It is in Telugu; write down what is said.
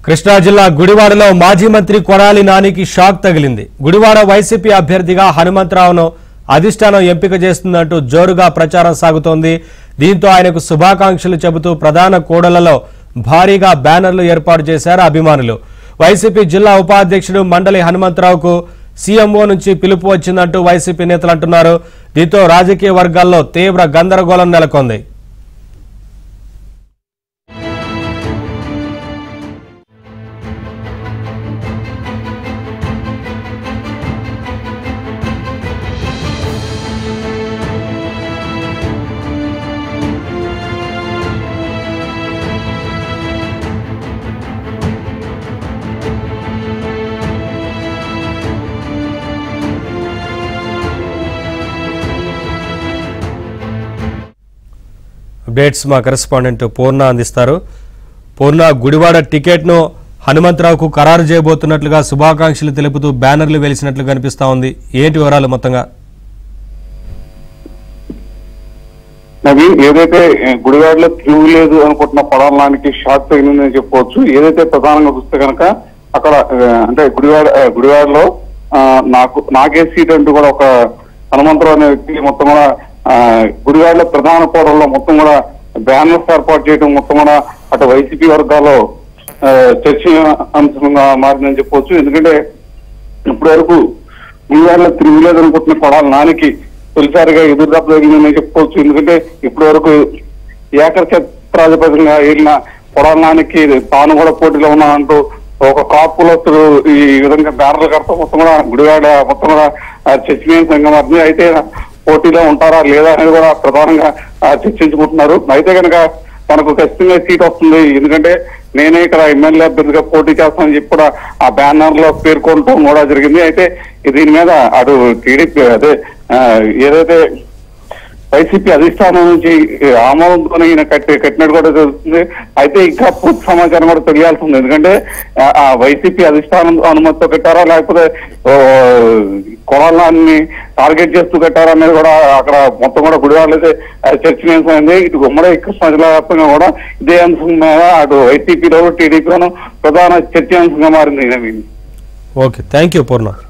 కృష్ణా జిల్లా గుడివాడలో మాజీ మంత్రి కొడాలి నానికి షాక్ తగిలింది గుడివాడ వైసీపీ అభ్యర్థిగా హనుమంతరావును అధిష్టానం ఎంపిక చేస్తుందంటూ జోరుగా ప్రచారం సాగుతోంది దీంతో ఆయనకు శుభాకాంక్షలు చెబుతూ ప్రధాన కూడలలో భారీగా బ్యానర్లు ఏర్పాటు చేశారు అభిమానులు వైసీపీ జిల్లా ఉపాధ్యక్షుడు మండలి హనుమంతరావుకు సీఎంఓ నుంచి పిలుపు వచ్చిందంటూ వైసీపీ నేతలు అంటున్నారు దీంతో రాజకీయ వర్గాల్లో తీవ్ర గందరగోళం నెలకొంది అప్డేట్స్ మా కరెస్పాండెంట్ పూర్ణ అందిస్తారు పూర్ణ గుడివాడ టికెట్ను హనుమంతరావుకు ఖరారు చేయబోతున్నట్లుగా శుభాకాంక్షలు తెలుపుతూ బ్యానర్లు వెలిసినట్లు కనిపిస్తా ఉంది ఏంటి వివరాలు మొత్తంగా అది ఏదైతే ఏ, గుడివాడలో తిరుగులేదు అనుకుంటున్న పడాలనానికి షాక్ తగిలిందని చెప్పవచ్చు ఏదైతే ప్రధానంగా చూస్తే కనుక అక్కడ ఆ, అంటే గుడివాడ ఆ, గుడివాడలో ఆ, నాకు నాకే సీట్ అంటూ కూడా ఒక హనుమంతరావు అనే వ్యక్తి మొత్తం కూడా ఆ, గుడివాడలో ప్రధాన కూడల్లో మొత్తం కూడా బ్యానర్స్ ఏర్పాటు చేయడం మొత్తం కూడా అటు వైసీపీ వర్గాల్లో ఆ, చర్చనీయాంశంగా మారిందని చెప్పవచ్చు ఎందుకంటే ఇప్పటి వరకు గుడివాడలో తిరుగులేదు అనుకుంటున్న కొడాలి నానికి తొలిసారిగా ఎదురుదెబ్బ జరిగిందని చెప్పుకోవచ్చు ఎందుకంటే ఇప్పటి వరకు ఏకఛత్రాధిపతిగా వెళ్ళిన కొడాలి నానికి తాను కూడా పోటీలో ఉన్నానంటూ ఒక కాపులస్తుడు ఈ విధంగా బ్యానర్లు కడతా మొత్తం కూడా గుడివాడ మొత్తం కూడా ఆ, చర్చనీయాంశంగా మారింది అయితే పోటీలో ఉంటారా లేదా అనేది కూడా ప్రధానంగా ఆ, చర్చించుకుంటున్నారు అయితే కనుక తనకు ఖచ్చితంగా సీట్ వస్తుంది ఎందుకంటే నేనే ఇక్కడ ఎమ్మెల్యే అభ్యర్థిగా పోటీ చేస్తానని చెప్పి కూడా ఆ బ్యానర్ లో పేర్కొనటం కూడా జరిగింది అయితే దీని మీద అటు టీడీపీ అదే ఆ, ఏదైతే వైసీపీ అధిష్టానం నుంచి ఆమోదంతో ఈయన కట్టి కట్టినట్టు కూడా తెలుస్తుంది అయితే ఇంకా పూర్తి సమాచారం కూడా తెలియాల్సి ఉంది ఎందుకంటే ఆ- ఆ వైసీపీ అధిష్టానం అనుమతితో కట్టారా లేకపోతే ఓ, కొడాలని టార్గెట్ చేస్తూ కట్టారా అనేది కూడా అక్కడ మొత్తం కూడా గుడివాళ్ళు అయితే చర్చనీయమైంది ఇటు ఉమ్మడి కృష్ణా జిల్లా వ్యాప్తంగా కూడా ఇదే అంశం మీద అటు వైసీపీలో టీడీపీలోను ప్రధాన చర్చనీయాంశంగా మారింది Naveen okay thank you Purna